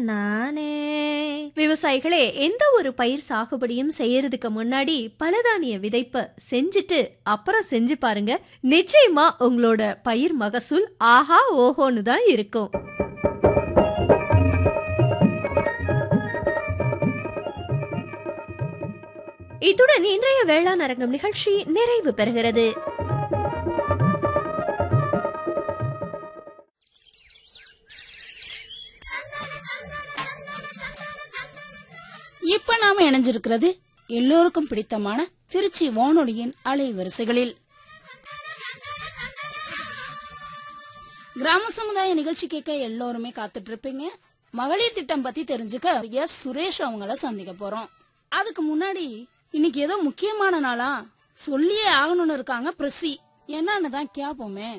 தன்னானே விவசாயிகளே எந்த ஒரு பயிர் சாகுபடியும் செய்யறதுக்கு முன்னாடி பலதானிய விதைப்ப செஞ்சுட்டு அப்புறம் செஞ்சு பாருங்க நிச்சயமா உங்களோட பயிர் மகசூல் ஆஹா ஓஹோன்னு தான் இருக்கும் இத்துடன் இன்றைய வேளாண் அரங்கம் நிகழ்ச்சி நிறைவு பெறுகிறது இப்ப நாம இணைஞ்சிருக்கிறது எல்லோருக்கும் பிடித்தமான திருச்சி வானொலியின் அலைவரிசைகளில் கிராம சமுதாய நிகழ்ச்சி கேட்க எல்லோருமே காத்துட்டு இருப்பீங்க மகளிர் திட்டம் பத்தி தெரிஞ்சுக்க எஸ் சுரேஷ் அவங்கள சந்திக்க போறோம் அதுக்கு முன்னாடி இன்னைக்கு ஏதோ முக்கியமான நாளா சொல்லியே ஆகணும்னு இருக்காங்க பிரசி என்னன்னு தான் கேப்போமே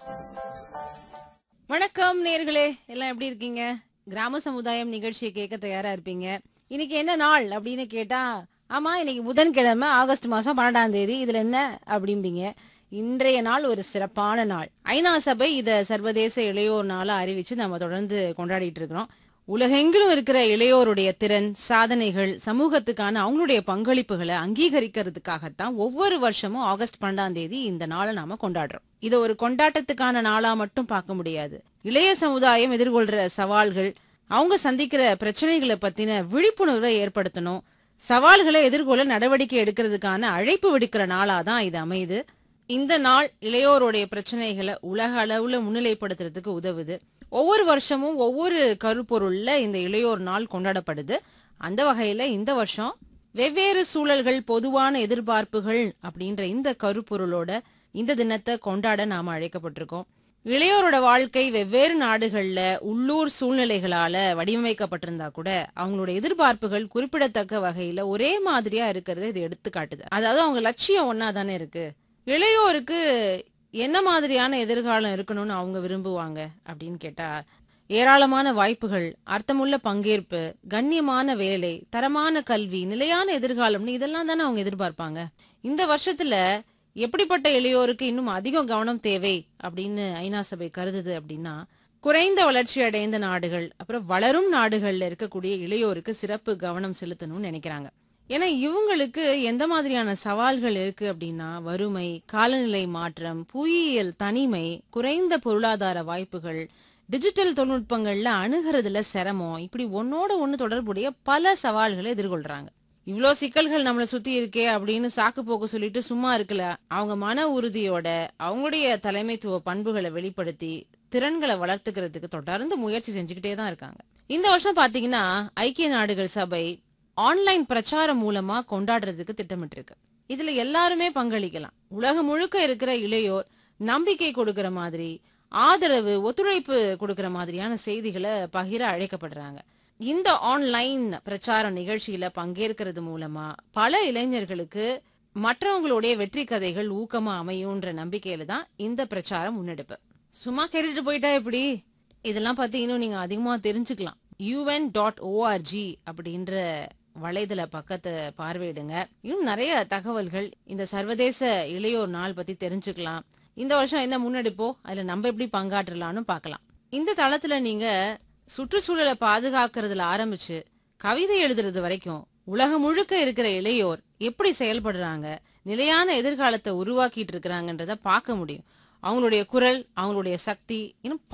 வணக்கம் நேர்களே எல்லாம் எப்படி இருக்கீங்க கிராம சமுதாயம் நிகழ்ச்சியை கேட்க தயாரா இருப்பீங்க இன்னைக்கு என்ன நாள் அப்படின்னு கேட்டா ஆமா இன்னைக்கு புதன்கிழமை ஆகஸ்ட் மாசம் பன்னெண்டாம் தேதி இதுல என்ன அப்படிம்பீங்க இன்றைய நாள் ஒரு சிறப்பான நாள் ஐநா சபை இத சர்வதேச இளையோர் நாளா அறிவிச்சு நம்ம தொடர்ந்து கொண்டாடிட்டு இருக்கிறோம் உலகெங்கிலும் இருக்கிற இளையோருடைய திறன் சாதனைகள் சமூகத்துக்கான அவங்களுடைய பங்களிப்புகளை அங்கீகரிக்கிறதுக்காகத்தான் ஒவ்வொரு வருஷமும் ஆகஸ்ட் பன்னெண்டாம் தேதி இந்த நாளை நாம கொண்டாடுறோம் இதை ஒரு கொண்டாட்டத்துக்கான நாளா மட்டும் பார்க்க முடியாது இளைய சமுதாயம் எதிர்கொள்ற சவால்கள் அவங்க சந்திக்கிற பிரச்சனைகளை பத்தின விழிப்புணர்வை ஏற்படுத்தணும் சவால்களை எதிர்கொள்ள நடவடிக்கை எடுக்கிறதுக்கான அழைப்பு விடுக்கிற நாளா தான் இது அமையுது இந்த நாள் இளையோருடைய பிரச்சனைகளை உலக அளவுல முன்னிலைப்படுத்துறதுக்கு உதவுது ஒவ்வொரு வருஷமும் ஒவ்வொரு கருப்பொருள்ல இந்த இளையோர் நாள் கொண்டாடப்படுது அந்த வகையில இந்த வருஷம் வெவ்வேறு சூழல்கள் பொதுவான எதிர்பார்ப்புகள் அப்படின்ற இந்த கருப்பொருளோட இந்த தினத்தை கொண்டாட நாம அழைக்கப்பட்டிருக்கோம் இளையோரோட வாழ்க்கை வெவ்வேறு நாடுகள்ல உள்ளூர் சூழ்நிலைகளால வடிவமைக்கப்பட்டிருந்தா கூட அவங்களோட எதிர்பார்ப்புகள் குறிப்பிடத்தக்க வகையில ஒரே மாதிரியா இருக்கிறத இது எடுத்து காட்டுது அதாவது அவங்க லட்சியம் ஒன்னா தானே இருக்கு இளையோருக்கு என்ன மாதிரியான எதிர்காலம் இருக்கணும்னு அவங்க விரும்புவாங்க அப்படின்னு கேட்டா ஏராளமான வாய்ப்புகள் அர்த்தமுள்ள பங்கேற்பு கண்ணியமான வேலை தரமான கல்வி நிலையான எதிர்காலம்னு இதெல்லாம் தானே அவங்க எதிர்பார்ப்பாங்க இந்த வருஷத்துல எப்படிப்பட்ட இளையோருக்கு இன்னும் அதிகம் கவனம் தேவை அப்படின்னு ஐநா சபை கருதுது அப்படின்னா குறைந்த வளர்ச்சி அடைந்த நாடுகள் அப்புறம் வளரும் நாடுகள்ல இருக்கக்கூடிய இளையோருக்கு சிறப்பு கவனம் செலுத்தணும்னு நினைக்கிறாங்க ஏன்னா இவங்களுக்கு எந்த மாதிரியான சவால்கள் இருக்கு அப்படின்னா வறுமை காலநிலை மாற்றம் புவியியல் தனிமை குறைந்த பொருளாதார வாய்ப்புகள் டிஜிட்டல் தொழில்நுட்பங்கள்ல அணுகிறதுல சிரமம் இப்படி ஒன்னோட ஒண்ணு தொடர்புடைய பல சவால்களை எதிர்கொள்றாங்க இவ்ளோ சிக்கல்கள் நம்மளை சுத்தி இருக்கே அப்படின்னு சாக்கு போக்கு சொல்லிட்டு சும்மா இருக்கல அவங்க மன உறுதியோட அவங்களுடைய தலைமைத்துவ பண்புகளை வெளிப்படுத்தி திறன்களை வளர்த்துக்கிறதுக்கு தொடர்ந்து முயற்சி செஞ்சுக்கிட்டே தான் இருக்காங்க இந்த வருஷம் பாத்தீங்கன்னா ஐக்கிய நாடுகள் சபை ஆன்லைன் பிரச்சாரம் மூலமா கொண்டாடுறதுக்கு திட்டமிட்டிருக்கு இதுல எல்லாருமே பங்களிக்கலாம் உலகம் முழுக்க இருக்கிற இளையோர் நம்பிக்கை கொடுக்கிற மாதிரி ஆதரவு ஒத்துழைப்பு கொடுக்கிற மாதிரியான செய்திகளை பகிர அழைக்கப்படுறாங்க இந்த ஆன்லைன் பிரச்சார நிகழ்ச்சியில பங்கேற்கிறது மூலமா பல இளைஞர்களுக்கு மற்றவங்களுடைய வெற்றி கதைகள் ஊக்கமா அமையும்ன்ற நம்பிக்கையில தான் இந்த பிரச்சாரம் முன்னெடுப்பு சும்மா கேட்டுட்டு போயிட்டா எப்படி இதெல்லாம் பத்தி இன்னும் நீங்க அதிகமா தெரிஞ்சுக்கலாம் யூஎன் டாட் ஓஆர்ஜி அப்படின்ற வலைதள பக்கத்தை பார்வையிடுங்க இன்னும் நிறைய தகவல்கள் இந்த சர்வதேச இளையோர் நாள் பத்தி தெரிஞ்சுக்கலாம் இந்த வருஷம் என்ன முன்னெடுப்போ அதுல நம்ம எப்படி பங்காற்றலாம்னு பார்க்கலாம் இந்த தளத்துல நீங்க சுற்றுச்சூழலை பாதுகாக்கிறதுல ஆரம்பிச்சு கவிதை எழுதுறது வரைக்கும் உலகம் முழுக்க இருக்கிற இளையோர் எப்படி செயல்படுறாங்க நிலையான எதிர்காலத்தை உருவாக்கிட்டு இருக்கிறாங்கன்றத பார்க்க முடியும் அவங்களுடைய குரல் அவங்களுடைய சக்தி இன்னும்